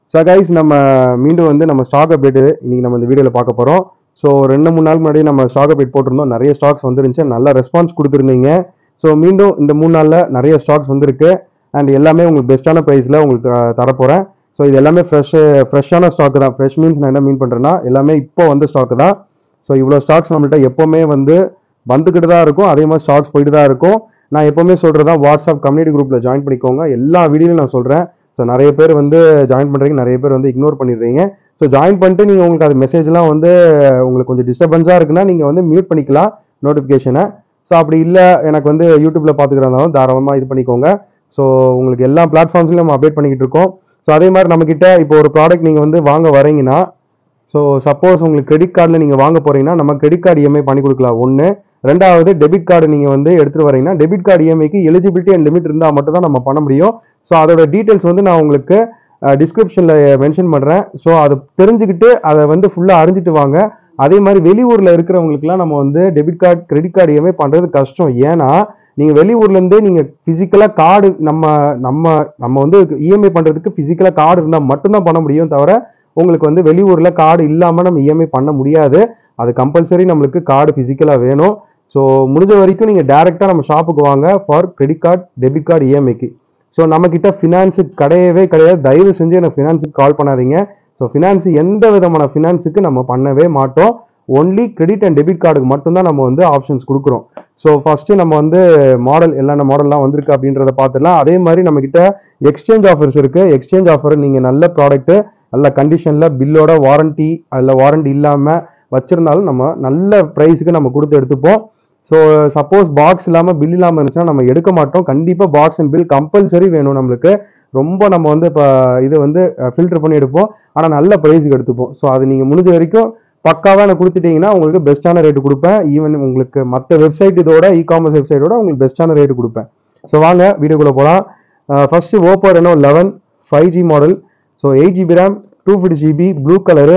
so guys நம்ம மீண்டும் வந்து நம்ம ஸ்டாக் அப்டேட் இன்னைக்கு நம்ம இந்த வீடியோவில் பார்க்க போகிறோம் ஸோ ரெண்டு மூணு நாள் முன்னாடி நம்ம ஸ்டாக் அப்டேட் போட்டிருந்தோம் நிறைய ஸ்டாக்ஸ் வந்துருந்துச்சு நல்ல ரெஸ்பான்ஸ் கொடுத்துருந்தீங்க ஸோ மீண்டும் இந்த மூணு நாளில் நிறைய ஸ்டாக்ஸ் வந்திருக்கு அண்ட் எல்லாமே உங்களுக்கு பெஸ்ட்டான ப்ரைஸில் உங்களுக்கு அஹ், தரப்போகிறேன் ஸோ இது எல்லாமே ஃப்ரெஷ் ஃப்ரெஷ்ஷான ஸ்டாக் தான் ஃப்ரெஷ் மீன்ஸ் நான் என்ன மீன் பண்ணுறேன்னா எல்லாமே இப்போ வந்த ஸ்டாக் தான் ஸோ இவ்வளோ ஸ்டாக்ஸ் நம்மள்ட்ட எப்போவுமே வந்து வந்துக்கிட்டு தான் இருக்கும் அதே மாதிரி ஸ்டாக்ஸ் போயிட்டு தான் இருக்கும் நான் எப்போவுமே சொல்கிறதா வாட்ஸ்அப் கம்யூனிட்டி குரூப்பில் ஜாயின் பண்ணிக்கோங்க எல்லா வீடியோலையும் நான் சொல்கிறேன் ஸோ நிறைய பேர் வந்து ஜாயின் பண்ணுறீங்க நிறைய பேர் வந்து இக்னோர் பண்ணிடுறீங்க ஸோ ஜாயின் பண்ணிட்டு நீங்கள் உங்களுக்கு அது மெசேஜ்லாம் வந்து உங்களுக்கு கொஞ்சம் டிஸ்டர்பன்ஸாக இருக்குன்னா நீங்கள் வந்து மியூட் பண்ணிக்கலாம் நோட்டிஃபிகேஷனை ஸோ அப்படி இல்லை எனக்கு வந்து யூடியூப்பில் பார்த்துக்கிறதாலும் தாராளமாக இது பண்ணிக்கோங்க ஸோ உங்களுக்கு எல்லா பிளாட்ஃபார்ம்ஸ்லையும் நம்ம அப்டேட் பண்ணிக்கிட்டு இருக்கோம் ஸோ அதே மாதிரி நம்மக்கிட்ட இப்போ ஒரு ப்ராடக்ட் நீங்கள் வந்து வாங்க வரீங்கன்னா ஸோ சப்போஸ் உங்களுக்கு கிரெடிட் கார்டில் நீங்கள் வாங்க போறீங்கன்னா நம்ம கிரெடிட் கார்டு இஎம்ஐ பண்ணி கொடுக்கலாம் ஒன்று ரெண்டாவது டெபிட் கார்டு நீங்கள் வந்து எடுத்துகிட்டு வரீங்கன்னா டெபிட் கார்டு இஎம்ஐக்கு எலிஜிபிலிட்டி அண்ட் லிமிட் இருந்தால் மட்டும் தான் நம்ம பண்ண முடியும் ஸோ அதோட டீட்டெயில்ஸ் வந்து நான் உங்களுக்கு டிஸ்கிரிப்ஷனில் மென்ஷன் பண்ணுறேன் ஸோ அதை தெரிஞ்சுக்கிட்டு அதை வந்து ஃபுல்லாக அறிஞ்சிட்டு வாங்க அதே மாதிரி வெளியூரில் இருக்கிறவங்களுக்குலாம் நம்ம வந்து debit card credit card EMI பண்ணுறது கஷ்டம் ஏன்னா நீங்கள் வெளியூர்லேருந்தே நீங்கள் ஃபிசிக்கலாக கார்டு நம்ம நம்ம நம்ம வந்து இஎம்ஐ பண்ணுறதுக்கு ஃபிசிக்கலாக கார்டு இருந்தால் மட்டும்தான் பண்ண முடியும் தவிர உங்களுக்கு வந்து வெளியூரில் கார்டு இல்லாமல் நம்ம இஎம்ஐ பண்ண முடியாது அது கம்பல்சரி நம்மளுக்கு கார்டு ஃபிசிக்கலாக வேணும் ஸோ முடிஞ்ச வரைக்கும் நீங்கள் டேரெக்டாக நம்ம ஷாப்புக்கு வாங்க for credit card debit card இஎம்ஐக்கு ஸோ நம்மக்கிட்ட ஃபினான்ஸுக்கு கிடையவே கிடையாது தயவு செஞ்சு எனக்கு ஃபினான்ஸுக்கு கால் பண்ணாதீங்க ஸோ ஃபினான்ஸ் எந்த விதமான ஃபினான்ஸுக்கு நம்ம பண்ணவே மாட்டோம் ஒன்லி கிரெடிட் அண்ட் டெபிட் கார்டுக்கு மட்டும்தான் நம்ம வந்து ஆப்ஷன்ஸ் கொடுக்குறோம் ஸோ ஃபஸ்ட்டு நம்ம வந்து மாடல் என்னென்ன மாடல்லாம் வந்திருக்கு அப்படின்றத பார்த்துடலாம் அதே மாதிரி நம்மக்கிட்ட எக்ஸ்சேஞ்ச் ஆஃபர்ஸ் இருக்குது எக்ஸ்சேஞ்ச் ஆஃபர் நீங்கள் நல்ல ப்ராடக்ட்டு நல்ல கண்டிஷனில் பில்லோட வாரண்டி அதில் வாரண்டி இல்லாமல் வச்சுருந்தாலும் நம்ம நல்ல ப்ரைஸுக்கு நம்ம கொடுத்து எடுத்துப்போம் ஸோ சப்போஸ் பாக்ஸ் இல்லாமல் பில் இல்லாமல் இருந்துச்சுன்னா நம்ம எடுக்க மாட்டோம் கண்டிப்பாக பாக்ஸ் அண்ட் பில் கம்பல்சரி வேணும் நம்மளுக்கு ரொம்ப நம்ம வந்து இப்போ இது வந்து ஃபில்டர் பண்ணி எடுப்போம் ஆனால் நல்ல ப்ரைஸுக்கு எடுத்துப்போம் ஸோ அது நீங்கள் முடிஞ்ச வரைக்கும் பக்காவாக எனக்கு கொடுத்துட்டீங்கன்னா உங்களுக்கு பெஸ்ட்டான ரேட்டு கொடுப்பேன் ஈவன் உங்களுக்கு மற்ற வெப்சைட் இதோட இ காமர்ஸ் வெப்சைட்டோட உங்களுக்கு பெஸ்ட்டான ரேட்டு கொடுப்பேன் ஸோ வாங்க வீடியோக்குள்ளே போகலாம் first Oppo Reno eleven five G model so eight GB RAM two fifty GB blue colour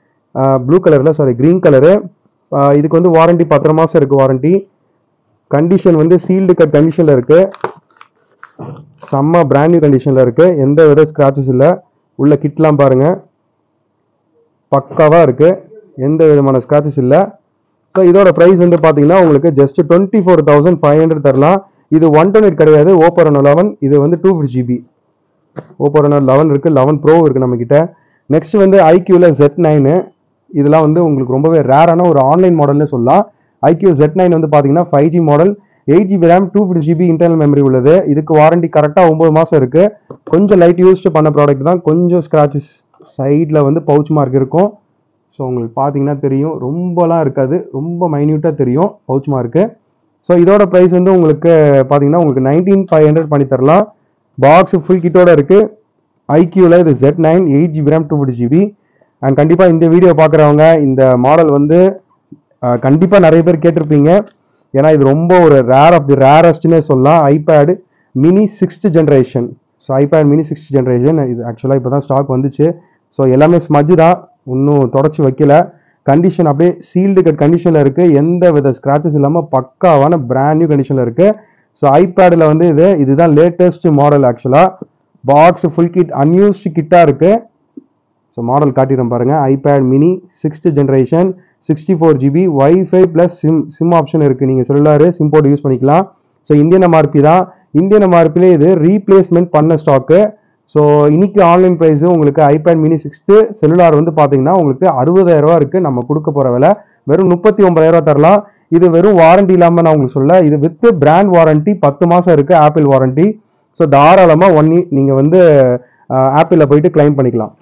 blue கலரில் சாரி க்ரீன் கலரு இதுக்கு வந்து வாரண்டி பத்தரை மாதம் இருக்குது வாரண்டி கண்டிஷன் வந்து சீல்டு கட் கண்டிஷனில் இருக்குது செம்ம பிராண்ட் நியூ கண்டிஷனில் இருக்குது எந்த வித ஸ்க்ராச்சஸ் இல்லை உள்ள கிட்லாம் பாருங்கள் பக்காவாக இருக்குது எந்த விதமான ஸ்க்ராச்சஸ் இல்லை ஸோ இதோட ப்ரைஸ் வந்து பார்த்தீங்கன்னா உங்களுக்கு just twenty four thousand five hundred தரலாம் இது ஒன் டுவெண்ட் கிடையாது ஓப்போ ரெனோ லெவன் இது வந்து two fifty GB Oppo Reno eleven இருக்குது லெவன் ப்ரோ இருக்குது நம்மக்கிட்ட நெக்ஸ்ட் வந்து ஐக்யூவில் ஜெட் நைனு இதெல்லாம் வந்து உங்களுக்கு ரொம்பவே ரேரான ஒரு ஆன்லைன் மாடல்னே சொல்லலாம் ஐக்யூ ஜெட் நைன் வந்து பார்த்தீங்கன்னா five G model eight GB RAM two fifty GB internal memory உள்ளது இதுக்கு வாரண்டி கரெக்டாக ஒம்பது மாதம் இருக்குது கொஞ்சம் லைட் யூஸ்டு பண்ண ப்ராடக்ட் தான் கொஞ்சம் ஸ்க்ராச்சஸ் சைடில் வந்து பவுச் மார்க் இருக்கும் ஸோ உங்களுக்கு பார்த்தீங்கன்னா தெரியும் ரொம்பலாம் இருக்காது ரொம்ப மைன்யூட்டாக தெரியும் பவுச் மார்க்கு ஸோ இதோட ப்ரைஸ் வந்து உங்களுக்கு பார்த்தீங்கன்னா உங்களுக்கு நைன்டீன் ஃபைவ் ஹண்ட்ரட் பண்ணி தரலாம் பாக்ஸ் ஃபுல் கிட்டோட இருக்குது ஐக்யூவில் இது Z nine eight GB RAM two fifty GB and கண்டிப்பாக இந்த வீடியோ பார்க்குறவங்க இந்த மாடல் வந்து கண்டிப்பாக நிறைய பேர் கேட்டிருப்பீங்க ஏன்னா இது ரொம்ப ஒரு ரேர் ஆஃப் தி ரேரஸ்ட்னே சொல்லலாம் iPad mini sixth generation so iPad mini sixth generation இது ஆக்சுவலாக இப்போ தான் ஸ்டாக் வந்துச்சு ஸோ எல்லாமே ஸ்மஜ் தான் இன்னும் தொடச்சி வைக்கல கண்டிஷன் அப்படியே சீல்டு கட் கண்டிஷனில் இருக்குது எந்த வித ஸ்க்ராச்சஸ் இல்லாமல் பக்காவான பிராண்ட் நியூ கண்டிஷனில் இருக்குது ஸோ ஐபேடில் வந்து இது இதுதான் லேட்டஸ்ட் மாடல் ஆக்சுவலாக பாக்ஸ் ஃபுல் கிட் அன்யூஸ்டு கிட்டாக இருக்குது ஸோ மாடல் காட்டிடுறேன் பாருங்க iPad mini sixth generation sixty four GB wifi plus SIM SIM option இருக்குது நீங்கள் செல்லுலாரு சிம் போட்டு யூஸ் பண்ணிக்கலாம் ஸோ இந்தியன் எம்ஆர்பி தான் இந்தியன் எம்ஆர்பிலே இது ரீப்ளேஸ்மெண்ட் பண்ண ஸ்டாக்கு ஸோ இன்னைக்கு ஆன்லைன் ப்ரைஸ் உங்களுக்கு ஐபேட் மினி சிக்ஸ்த்து செல்லுலார் வந்து பார்த்தீங்கன்னா உங்களுக்கு அறுபதாயிரம் ரூபா இருக்குது நம்ம கொடுக்க போகிற விலை வெறும் முப்பத்தி ஒன்பதாயிரம் ரூபா தரலாம் இது வெறும் வாரண்டி இல்லாமல் நான் உங்களுக்கு சொல்ல இது வித் பிராண்ட் வாரண்டி பத்து மாதம் இருக்குது ஆப்பிள் வாரண்டி ஸோ தாராளமாக ஒன் நீங்கள் வந்து ஆப்பிளில் போயிட்டு கிளைம் பண்ணிக்கலாம்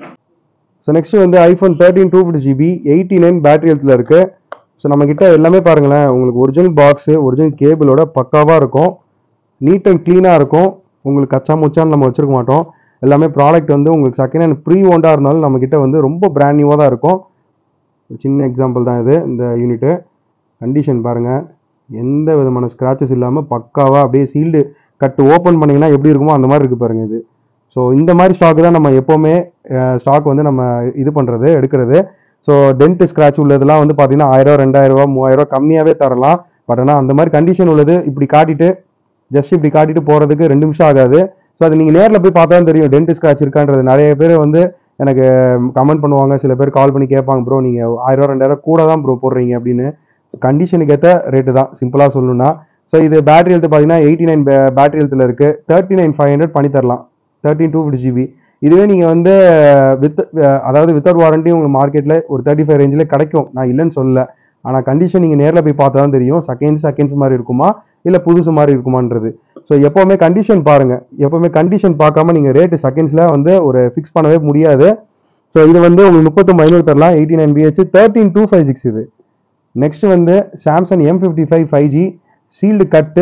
ஸோ நெக்ஸ்ட் வந்து iPhone thirteen two fifty GB eighty nine battery ஹெல்த்தில் இருக்குது ஸோ நம்மக்கிட்ட எல்லாமே பாருங்களேன் உங்களுக்கு ஒரிஜினல் பாக்ஸு ஒரிஜினல் கேபிளோட பக்காவாக இருக்கும் நீட் அண்ட் க்ளீனாக இருக்கும் உங்களுக்கு கச்சா முச்சான்னு நம்ம வச்சிருக்க மாட்டோம் எல்லாமே ப்ராடக்ட் வந்து உங்களுக்கு செகண்ட் ஹேண்ட் ப்ரீ ஓண்டாக இருந்தாலும் நம்மக்கிட்ட வந்து ரொம்ப பிராண்ட் நியூவாக தான் இருக்கும் ஒரு சின்ன எக்ஸாம்பிள் தான் இது இந்த யூனிட்டு கண்டிஷன் பாருங்கள் எந்த விதமான ஸ்க்ராச்சஸ் இல்லாமல் பக்காவாக அப்படியே சீல்டு கட்டு ஓப்பன் பண்ணிங்கன்னா எப்படி இருக்குமோ அந்த மாதிரி இருக்குது பாருங்கள் இது ஸோ இந்த மாதிரி ஸ்டாக் தான் நம்ம எப்போவுமே ஸ்டாக் வந்து நம்ம இது பண்ணுறது எடுக்கிறது ஸோ டென்ட் ஸ்க்ராட்ச் உள்ளதெல்லாம் வந்து பார்த்தீங்கன்னா ஆயிரம் ரெண்டாயிரம் ரூபா மூவாயிரம் ரூபா கம்மியாகவே தரலாம் பட் ஆனால் அந்த மாதிரி கண்டிஷன் உள்ளது இப்படி காட்டிட்டு ஜஸ்ட் இப்படி காட்டிட்டு போகிறதுக்கு ரெண்டு நிமிஷம் ஆகாது ஸோ அது நீங்கள் நேரில் போய் பார்த்தா தான் தெரியும் டென்ட் ஸ்க்ராட்ச் இருக்கான்றது நிறைய பேர் வந்து எனக்கு கமெண்ட் பண்ணுவாங்க சில பேர் கால் பண்ணி கேட்பாங்க ப்ரோ நீங்கள் ஆயிரம் ரெண்டாயிரம் கூட தான் ப்ரோ போடுறீங்க அப்படின்னு கண்டிஷனுக்கு ஏற்ற ரேட்டு தான் சிம்பிளாக சொல்லணும்னா ஸோ இது பேட்டரி ஹெல்த் பார்த்தீங்கன்னா எயிட்டி நைன் பேட்டரி ஹெல்த்தில் இருக்குது தேர்ட்டி நைன் ஃபைவ் ஹண்ட்ரட் பண்ணி தரலாம் தேர்ட்டின் டூ ஃபிஃப்டி ஜிபி இதுவே நீங்கள் வந்து வித் அதாவது வித்தவுட் வாரண்ட்டி உங்களுக்கு மார்க்கெட்டில் ஒரு தேர்ட்டி ஃபைவ் ரேஞ்சில் கிடைக்கும் நான் இல்லைன்னு சொல்லல ஆனால் கண்டிஷன் நீங்கள் நேரில் போய் பார்த்தா தான் தெரியும் செகண்ட்ஸ் செகண்ட்ஸ் மாதிரி இருக்குமா இல்லை புதுசு மாதிரி இருக்குமான்றது ஸோ எப்போவுமே கண்டிஷன் பாருங்கள் எப்போவுமே கண்டிஷன் பார்க்காம நீங்கள் ரேட்டு செகண்ட்ஸில் வந்து ஒரு ஃபிக்ஸ் பண்ணவே முடியாது ஸோ இது வந்து உங்களுக்கு முப்பத்தொம்பது ஐநூறு தரலாம் eighty nine BH thirteen two five six இது நெக்ஸ்ட் வந்து Samsung M fifty five five G sealed cut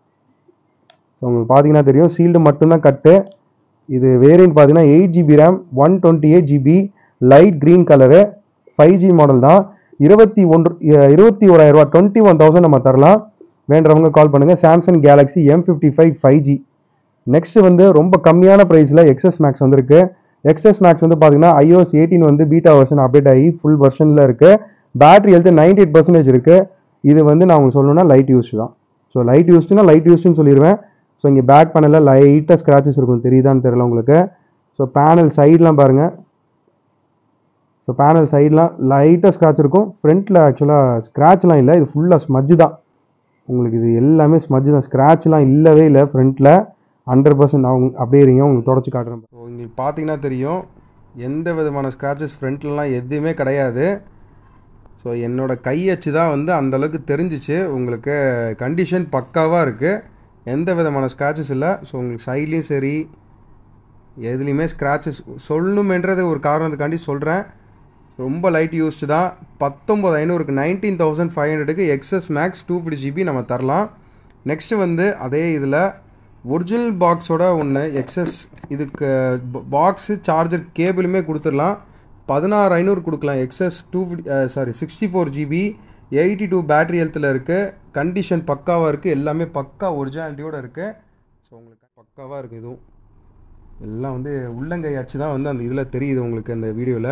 so உங்களுக்கு பார்த்தீங்கன்னா தெரியும் சீல்டு மட்டும்தான் கட்டு இது வேரியன்ட் பார்த்தீங்கன்னா eight GB RAM one twenty eight GB light green colour five G model தான் இருபத்தி ஒன்று இருபத்தி ஓராயிரம் ரூபா டுவெண்ட்டி ஒன் தௌசண்ட் நம்ம தரலாம் வேண்டவங்க கால் பண்ணுங்கள் Samsung Galaxy M fifty five five G next வந்து ரொம்ப கம்மியான ப்ரைஸில் எக்ஸஸ் மேக்ஸ் வந்திருக்கு எக்ஸஸ் மேக்ஸ் வந்து பார்த்தீங்கன்னா iOS எயிட்டீன் வந்து பீட்டா வெர்ஷன் அப்டேட் ஆகி ஃபுல் வெர்ஷனில் இருக்குது battery health ninety eight percentage இருக்குது இது வந்து நான் உங்களுக்கு சொல்லணும்னா லைட் யூஸ் தான் ஸோ லைட் யூஸ்டுனா லைட் யூஸ்டுன்னு சொல்லிடுவேன் ஸோ இங்கே பேக் பேனலில் லைட்டாக ஸ்க்ராச்சஸ் இருக்கும் தெரியுதான்னு தெரியல உங்களுக்கு ஸோ பேனல் சைட்லாம் பாருங்கள் ஸோ பேனல் சைட்லாம் லைட்டாக ஸ்க்ராட்ச் இருக்கும் ஃப்ரண்ட்டில் ஆக்சுவலாக ஸ்க்ராட்ச்லாம் இல்லை இது ஃபுல்லாக ஸ்மஜ் தான் உங்களுக்கு இது எல்லாமே ஸ்மஜ் தான் ஸ்க்ராட்ச்லாம் இல்லவே இல்லை ஃப்ரண்ட்டில் ஹண்ட்ரட் பர்சன்ட் அவங்க அப்படியே இருங்க உங்களுக்கு தொடச்சி காட்டுறேன் ஸோ உங்களுக்கு பார்த்தீங்கன்னா தெரியும் எந்த விதமான ஸ்க்ராச்சஸ் ஃப்ரண்ட்லலாம் எதுவுமே கிடையாது ஸோ என்னோட கை அச்சு தான் வந்து அந்தளவுக்கு தெரிஞ்சிச்சு உங்களுக்கு கண்டிஷன் பக்காவாக இருக்குது எந்த விதமான ஸ்க்ராச்சஸ் இல்லை ஸோ உங்களுக்கு சைட்லேயும் சரி எதுலேயுமே ஸ்க்ராச்சஸ் சொல்லணுமென்றது ஒரு காரணத்துக்காண்டி சொல்கிறேன் ரொம்ப லைட் யூஸ்டு தான் பத்தொம்பது ஐநூறுக்கு நைன்டீன் தௌசண்ட் ஃபைவ் ஹண்ட்ரடுக்கு XS Max two fifty GB நம்ம தரலாம் நெக்ஸ்ட்டு வந்து அதே இதில் ஒரிஜினல் பாக்ஸோட ஒன்று எக்ஸஸ் இதுக்கு பாக்ஸு சார்ஜர் கேபிளுமே கொடுத்துடலாம் பதினாறு ஐநூறு கொடுக்கலாம் XS two sorry sixty four GB eighty two battery ஹெல்த்தில் இருக்குது கண்டிஷன் பக்காவாக இருக்குது எல்லாமே பக்கா ஒரிஜினாலிட்டியோடு இருக்குது ஸோ உங்களுக்கு பக்காவாக இருக்குது இதுவும் எல்லாம் வந்து உள்ளங்கை அச்சு தான் வந்து அந்த இதில் தெரியுது உங்களுக்கு அந்த வீடியோவில்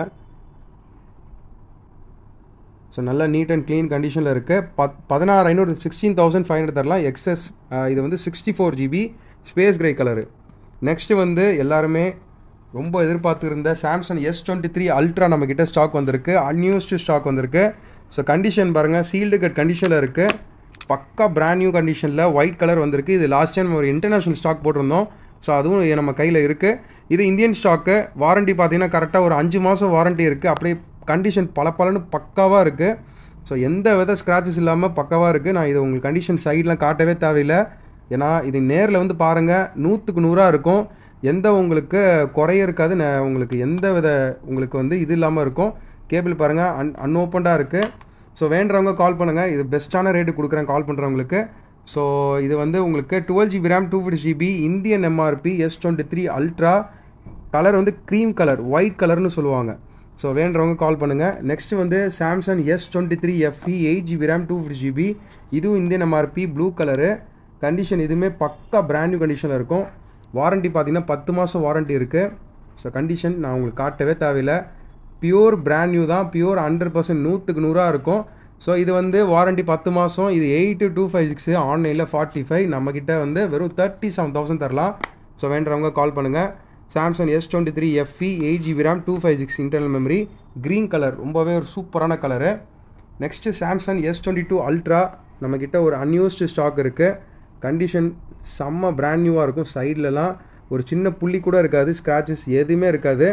ஸோ நல்லா நீட் அண்ட் க்ளீன் கண்டிஷனில் இருக்குது பத் பதினாறு ஐநூறு சிக்ஸ்டீன் தௌசண்ட் ஃபைவ் ஹண்ட்ரட் தரலாம் எக்ஸஸ் இது வந்து sixty four GB space grey colour next வந்து எல்லாருமே ரொம்ப எதிர்பார்த்துருந்த Samsung S twenty three Ultra நம்மக்கிட்ட ஸ்டாக் வந்திருக்கு அன்யூஸ்டு ஸ்டாக் வந்திருக்கு ஸோ கண்டிஷன் பாருங்கள் சீல்டு கட் கண்டிஷனில் இருக்குது பக்கா பிராண்ட் நியூ கண்டிஷனில் ஒயிட் கலர் வந்திருக்கு இது லாஸ்ட் டைம் ஒரு இன்டர்நேஷ்னல் ஸ்டாக் போட்டிருந்தோம் ஸோ அதுவும் நம்ம கையில் இருக்குது இது இந்தியன் ஸ்டாக்கு வாரண்ட்டி பார்த்தீங்கன்னா கரெக்டாக ஒரு அஞ்சு மாதம் வாரண்ட்டி இருக்குது அப்படியே கண்டிஷன் பல பலன்னு பக்காவாக இருக்குது ஸோ எந்த வித ஸ்க்ராச்சஸ் இல்லாமல் பக்காவாக இருக்குது நான் இது உங்களுக்கு கண்டிஷன் சைட்லாம் காட்டவே தேவையில்லை ஏன்னா இது நேரில் வந்து பாருங்கள் நூற்றுக்கு நூறாக இருக்கும் எந்த உங்களுக்கு குறைய இருக்காது ந- உங்களுக்கு எந்த வித உங்களுக்கு வந்து இது இல்லாமல் இருக்கும் கேபிள் பாருங்கள் அன் அன்ஓப்பன்டாக இருக்குது ஸோ வேண்டுறவங்க கால் பண்ணுங்கள் இது பெஸ்ட்டான ரேட்டு கொடுக்குறேன் கால் பண்ணுறவங்களுக்கு ஸோ இது வந்து உங்களுக்கு twelve GB RAM two fifty GB Indian MRP S twenty three Ultra colour வந்து க்ரீம் கலர் ஒயிட் கலர்னு சொல்லுவாங்க ஸோ வேண்டுறவங்க கால் பண்ணுங்கள் நெக்ஸ்ட் வந்து Samsung S twenty three FE eight GB RAM two fifty GB இதுவும் Indian MRP blue colour condition இதுவுமே பக்கா brand new கண்டிஷனில் இருக்கும் வாரண்ட்டி பார்த்தீங்கன்னா பத்து மாதம் வாரண்ட்டி இருக்குது ஸோ கண்டிஷன் நான் உங்களுக்கு காட்டவே தேவையில்லை பியூர் பிராண்ட் நியூ தான் பியூர் ஹண்ட்ரட் பர்சன்ட் நூற்றுக்கு நூறாக இருக்கும் ஸோ இது வந்து வாரண்ட்டி பத்து மாதம் இது எயிட் டூ ஃபைவ் சிக்ஸ் ஆன்லைனில் ஃபார்ட்டி ஃபைவ் நம்மக்கிட்ட வந்து வெறும் தேர்ட்டி செவன் தௌசண்ட் தரலாம் ஸோ வேண்டுறவங்க கால் பண்ணுங்கள் Samsung S twenty three FE eight GB RAM two five six internal memory green colour ரொம்பவே ஒரு சூப்பரான colour next Samsung S twenty two Ultra நம்மக்கிட்ட ஒரு அன்யூஸ்டு ஸ்டாக் இருக்குது கண்டிஷன் செம்ம பிராண்ட் நியூவாக இருக்கும் சைட்லலாம் ஒரு சின்ன புள்ளி கூட இருக்காது ஸ்க்ராச்சஸ் எதுவுமே இருக்காது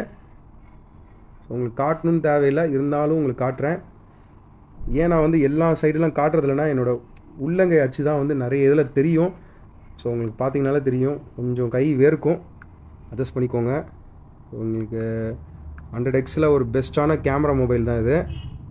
உங்களுக்கு காட்டணும்னு தேவையில்லை இருந்தாலும் உங்களுக்கு காட்டுறேன் ஏன் நான் வந்து எல்லா சைடெலாம் காட்டுறதில்லனா என்னோட உள்ளங்கை அச்சு தான் வந்து நிறைய இதில் தெரியும் ஸோ உங்களுக்கு பார்த்தீங்கனாலே தெரியும் கொஞ்சம் கை வேர்க்கும் அட்ஜஸ்ட் பண்ணிக்கோங்க உங்களுக்கு ஹண்ட்ரட் எக்ஸில் ஒரு பெஸ்ட்டான கேமரா மொபைல் தான் இது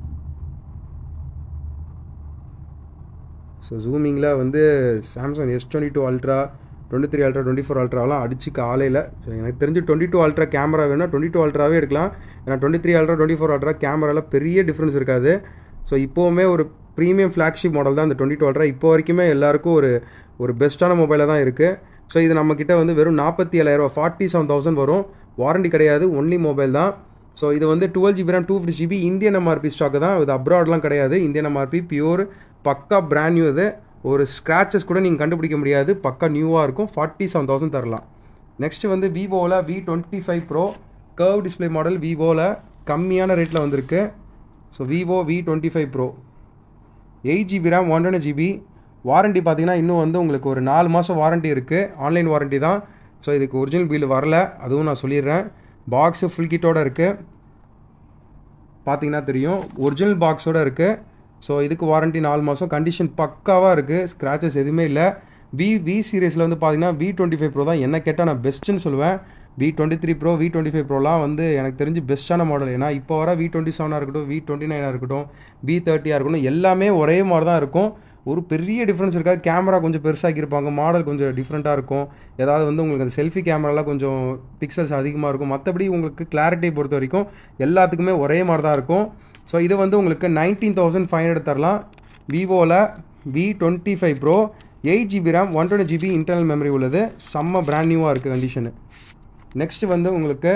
ஸோ ஜூமிங்கில் வந்து Samsung S twenty two Ultra twenty three Ultra twenty four அல்ட்ராலாம் அடிச்சு காலையில் ஸோ எனக்கு தெரிஞ்சு டுவெண்ட்டி டூ அல்ட்ரா கேமரா வேணும்னா டுவெண்ட்டி டூ அல்ட்ராவே எடுக்கலாம் ஏன்னா twenty three Ultra twenty four Ultra கேமராவில் பெரிய டிஃப்ரென்ஸ் இருக்காது ஸோ இப்போவுமே ஒரு ப்ரீமியம் ஃப்ளாக்ஷிப் மாடல் தான் இந்த டுவெண்ட்டி டூ அல்ட்ரா இப்போ வரைக்குமே எல்லாருக்கும் ஒரு ஒரு பெஸ்ட்டான மொபைலாக தான் இருக்குது ஸோ இது நம்மக்கிட்ட வந்து வெறும் நாற்பத்தி ஏழாயிரரூவா ஃபார்ட்டி செவன் தௌசண்ட் வரும் வாரண்டி கிடையாது ஒன்லி மொபைல் தான் ஸோ இது வந்து twelve GB RAM two fifty GB Indian MRP stock தான் இது அப்ராட்லாம் கிடையாது இந்தியன் எம்ஆர்பி பியூர் பக்கா பிராண்ட் நியூ இது ஒரு ஸ்க்ராச்சஸ் கூட நீங்கள் கண்டுபிடிக்க முடியாது பக்கா நியூவாக இருக்கும் ஃபார்ட்டி செவன் தௌசண்ட் தரலாம் நெக்ஸ்ட் வந்து விவோவில் V twenty five Pro curve display model விவோவில் கம்மியான ரேட்டில் வந்திருக்கு so Vivo V twenty five Pro eight GB RAM one twenty GB warranty பார்த்தீங்கன்னா இன்னும் வந்து உங்களுக்கு ஒரு நாலு மாதம் வாரண்ட்டி இருக்குது ஆன்லைன் வாரண்ட்டி தான் ஸோ இதுக்கு ஒரிஜினல் பில் வரல அதுவும் நான் சொல்லிடுறேன் பாக்ஸு ஃபுல் கிட்டோட இருக்குது பார்த்தீங்கன்னா தெரியும் ஒரிஜினல் பாக்ஸோட இருக்குது ஸோ இதுக்கு வாரண்ட்டி நாலு மாதம் கண்டிஷன் பக்காவாக இருக்குது ஸ்க்ராச்சஸ் எதுவுமே இல்லை வி வி சீரியஸில் வந்து பார்த்தீங்கன்னா வி டுவெண்ட்டி ஃபைவ் ப்ரோ தான் என்ன கேட்டால் நான் பெஸ்ட்டுன்னு சொல்லுவேன் V twenty three Pro V twenty five ப்ரோலாம் வந்து எனக்கு தெரிஞ்சு பெஸ்ட்டான மாடல் ஏன்னா இப்போ வர வி டுவெண்ட்டி செவனாக இருக்கட்டும் வி டுவெண்ட்டி நைனாக இருக்கட்டும் வி தேர்ட்டியாக இருக்கட்டும் எல்லாமே ஒரே மாதிரி தான் இருக்கும் ஒரு பெரிய டிஃப்ரென்ஸ் இருக்காது கேமரா கொஞ்சம் பெருசாக்கியிருப்பாங்க மாடல் கொஞ்சம் டிஃப்ரெண்ட்டாக இருக்கும் ஏதாவது வந்து உங்களுக்கு அந்த செல்ஃபி கேமராலாம் கொஞ்சம் பிக்சல்ஸ் அதிகமாக இருக்கும் மற்றபடி உங்களுக்கு கிளாரிட்டி பொறுத்த வரைக்கும் எல்லாத்துக்குமே ஒரே மாதிரி தான் இருக்கும் ஸோ இது வந்து உங்களுக்கு நைன்டீன் தௌசண்ட் ஃபைவ் ஹண்ட்ரட் தரலாம் விவோவில் V twenty five Pro eight GB RAM one twenty GB internal memory உள்ளது செம்ம பிராண்ட் நியூவாக இருக்குது கண்டிஷனு நெக்ஸ்ட் வந்து உங்களுக்கு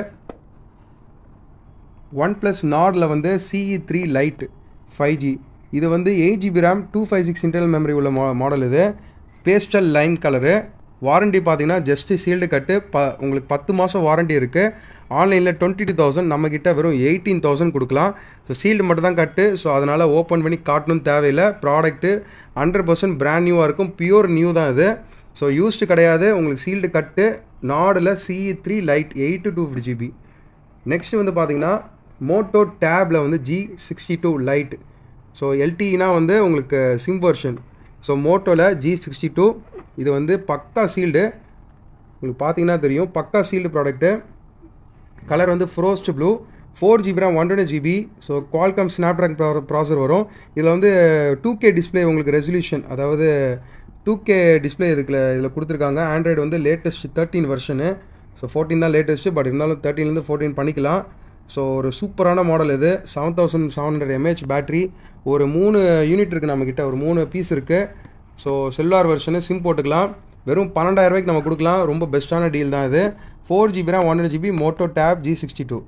ஒன் ப்ளஸ் நார்டில் வந்து CE three lite five G இது வந்து eight GB RAM two five six internal memory உள்ள மா மாடல் இது பேஸ்டல் லைம் கலரு வாரண்ட்டி பார்த்தீங்கன்னா ஜஸ்ட்டு சீல்டு கட்டு ப உங்களுக்கு பத்து மாதம் வாரண்ட்டி இருக்குது ஆன்லைனில் டுவெண்ட்டி டூ தௌசண்ட் நம்மக்கிட்ட வெறும் எயிட்டீன் தௌசண்ட் கொடுக்கலாம் ஸோ சீல்டு மட்டும் தான் கட்டு ஸோ அதனால் ஓப்பன் பண்ணி காட்டணும் தேவையில்லை ப்ராடக்ட்டு ஹண்ட்ரட் பர்சன்ட் பிராண்ட் நியூவாக இருக்கும் பியூர் நியூ தான் இது ஸோ யூஸ்டு கிடையாது உங்களுக்கு சீல்டு கட்டு நாடில் CE three lite eight two fifty GB next வந்து பார்த்தீங்கன்னா மோட்டோ டேப்பில் வந்து G sixty two lite so எல்டினா வந்து உங்களுக்கு சிம் வெர்ஷன் ஸோ மோட்டோவில் ஜி சிக்ஸ்டி டூ இது வந்து பக்கா சீல்டு உங்களுக்கு பார்த்தீங்கன்னா தெரியும் பக்கா சீல்டு ப்ராடக்ட்டு கலர் வந்து frost blue four GB RAM one twenty GB so Qualcomm Snapdragon processor வரும் இதில் வந்து டூ கே டிஸ்பிளே உங்களுக்கு ரெசல்யூஷன் அதாவது டூ கே டிஸ்பிளே இதுக்குல இதில் கொடுத்துருக்காங்க ஆண்ட்ராய்டு வந்து latest thirteen version so fourteen தான் லேட்டஸ்ட்டு பட் இருந்தாலும் தேர்ட்டின்லேருந்து ஃபோர்டீன் பண்ணிக்கலாம் ஸோ ஒரு சூப்பரான மாடல் இது seven thousand seven hundred mAh battery ஒரு மூணு யூனிட் இருக்குது நம்மக்கிட்ட ஒரு மூணு பீஸ் இருக்குது ஸோ செல்லுலார் வெர்ஷனு சிம் போட்டுக்கலாம் வெறும் பன்னெண்டாயிரம் ரூபாய்க்கு நம்ம கொடுக்கலாம் ரொம்ப பெஸ்ட்டான டீல் தான் இது four GB RAM one GB Moto tab G sixty two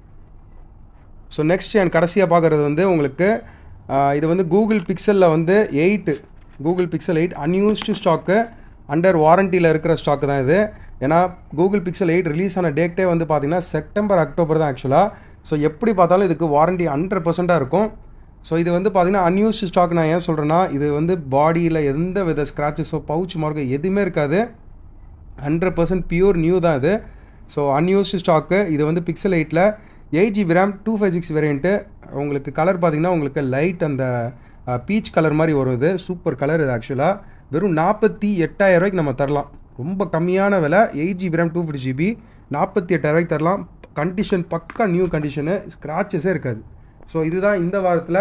so next என் கடைசியாக பார்க்குறது வந்து உங்களுக்கு இது வந்து கூகுள் பிக்சலில் வந்து eight Google Pixel eight unused stock under வாரண்டியில் இருக்கிற ஸ்டாக்கு தான் இது ஏன்னா கூகுள் பிக்சல் எயிட் ரிலீஸ் ஆன டேட்டே வந்து பார்த்தீங்கன்னா செப்டம்பர் அக்டோபர் தான் ஆக்சுவலாக ஸோ எப்படி பார்த்தாலும் இதுக்கு வாரண்டி ஹண்ட்ரட் பர்சண்ட்டாக இருக்கும் ஸோ இது வந்து பார்த்தீங்கன்னா அன்யூஸ்டு ஸ்டாக் நான் ஏன் சொல்கிறேன்னா இது வந்து பாடியில் எந்த வித ஸ்க்ராச்சஸோ பவுச் மார்க்கோ எதுவுமே இருக்காது ஹண்ட்ரட் பர்சன்ட் பியூர் நியூ தான் இது ஸோ அன்யூஸ்டு ஸ்டாக்கு இது வந்து பிக்சல் எயிட்டில் eight GB RAM two five six variant உங்களுக்கு கலர் பார்த்தீங்கன்னா உங்களுக்கு லைட் அந்த பீச் கலர் மாதிரி வரும் இது சூப்பர் கலர் இது ஆக்சுவலாக வெறும் நாற்பத்தி எட்டாயிரம் ரூபாய்க்கு நம்ம தரலாம் ரொம்ப கம்மியான விலை eight GB RAM two fifty GB நாற்பத்தி எட்டாயிரூவாய்க்கு தரலாம் கண்டிஷன் பக்கா நியூ கண்டிஷனு ஸ்க்ராச்சஸே இருக்காது ஸோ இதுதான் இந்த வாரத்தில்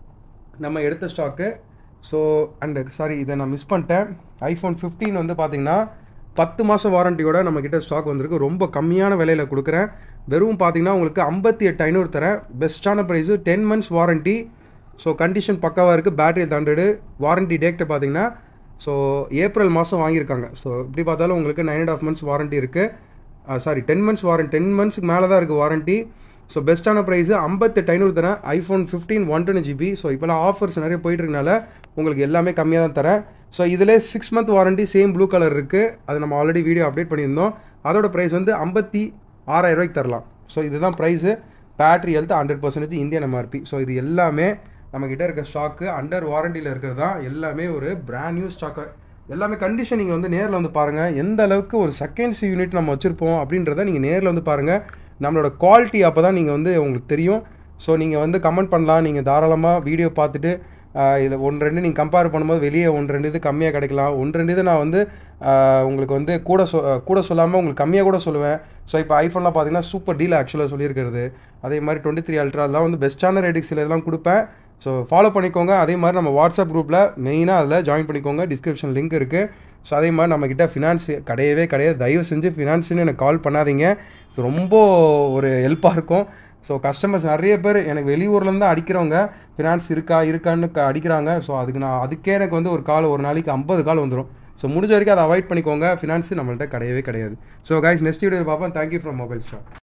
நம்ம எடுத்த ஸ்டாக்கு ஸோ அண்டு சாரி இதை நான் மிஸ் பண்ணிட்டேன் ஐஃபோன் ஃபிஃப்டீன் வந்து பார்த்தீங்கன்னா பத்து மாதம் வாரண்டியோட நம்மக்கிட்ட ஸ்டாக் வந்திருக்கு ரொம்ப கம்மியான விலையில் கொடுக்குறேன் வெறும் பார்த்தீங்கன்னா உங்களுக்கு ஐம்பத்தி எட்டு ஐநூறு தரேன் பெஸ்ட்டான price ten months warranty so condition பக்காவாக இருக்குது பேட்டரி ஹண்ட்ரடு வாரண்ட்டி டேட்டை பார்த்தீங்கன்னா ஸோ ஏப்ரல் மாதம் வாங்கியிருக்காங்க ஸோ இப்படி பார்த்தாலும் உங்களுக்கு nine and half months warranty இருக்குது sorry ten months warranty ten மந்த்ஸ்க்கு மேலே தான் இருக்குது வாரண்ட்டி ஸோ பெஸ்ட்டான ப்ரைஸு ஐம்பத்தெட்டு ஐநூறு தரேன் iPhone fifteen one twenty GB so இப்போலாம் ஆஃபர்ஸ் நிறைய போயிட்டு இருக்கனால உங்களுக்கு எல்லாமே கம்மியாக தான் தரேன் ஸோ இதில் six month warranty same blue colour இருக்குது அது நம்ம ஆல்ரெடி வீடியோ அப்டேட் பண்ணியிருந்தோம் அதோட ப்ரைஸ் வந்து ஐம்பத்தி ஆறாயிரம் ரூபாய்க்கு தரலாம் ஸோ இதுதான் price battery health hundred percentage Indian MRP so இது எல்லாமே நம்மக்கிட்ட இருக்க ஸ்டாக்கு அண்டர் வாரண்டியில் இருக்கிறது தான் எல்லாமே ஒரு பிராண்ட் நியூ ஸ்டாக்கு எல்லாமே கண்டிஷன் நீங்கள் வந்து நேரில் வந்து பாருங்கள் எந்த அளவுக்கு ஒரு செகண்ட்ஸ் யூனிட் நம்ம வச்சுருப்போம் அப்படின்றத நீங்கள் நேரில் வந்து பாருங்கள் நம்மளோட குவாலிட்டி அப்போ தான் நீங்கள் வந்து உங்களுக்கு தெரியும் ஸோ நீங்கள் வந்து கமெண்ட் பண்ணலாம் நீங்கள் தாராளமாக வீடியோ பார்த்துட்டு இதில் ஒன்று ரெண்டு நீங்கள் கம்பேர் பண்ணும்போது வெளியே ஒன்று ரெண்டு இது கம்மியாக கிடைக்கலாம் ஒன்று ரெண்டு இது நான் வந்து ஆஹ், உங்களுக்கு வந்து கூட சொ கூட சொல்லாமல் உங்களுக்கு கம்மியாக கூட சொல்லுவேன் ஸோ இப்போ ஐஃபோன்லாம் பார்த்தீங்கன்னா சூப்பர் டீல் ஆக்சுவலாக சொல்லியிருக்கிறது அதே மாதிரி டுவெண்ட்டி த்ரீ அல்ட்ராலாம் வந்து பெஸ்ட்டான ரேட்டிங்ஸில் இதெல்லாம் கொடுப்பேன் ஸோ ஃபாலோ பண்ணிக்கோங்க அதே மாதிரி நம்ம வாட்ஸ்அப் குரூப்பில் மெயினாக அதில் ஜாயின் பண்ணிக்கோங்க டிஸ்கிரிப்ஷன் லிங்க் இருக்குது ஸோ அதே மாதிரி நம்மக்கிட்ட ஃபினான்ஸ் கிடையவே கிடையாது தயவு செஞ்சு ஃபினான்ஸ்னு எனக்கு கால் பண்ணாதீங்க இது ரொம்ப ஒரு ஹெல்ப்பாக இருக்கும் ஸோ கஸ்டமர்ஸ் நிறைய பேர் எனக்கு வெளியூர்லேருந்து தான் அடிக்கிறவங்க ஃபினான்ஸ் இருக்கா இருக்கான்னு க- அடிக்கிறாங்க ஸோ அதுக்கு நான் அதுக்கே எனக்கு வந்து ஒரு கால் ஒரு நாளைக்கு ஐம்பது கால் வந்துடும் ஸோ முடிஞ்ச வரைக்கும் அதை அவாய்ட் பண்ணிக்கோங்க ஃபினான்ஸ் நம்மள்ட்ட கிடையவே கிடையாது ஸோ கைஸ் நெக்ஸ்ட் வீடியோ பார்ப்போம் தேங்க்யூ ஃப்ரம் மொபைல் ஸ்டார்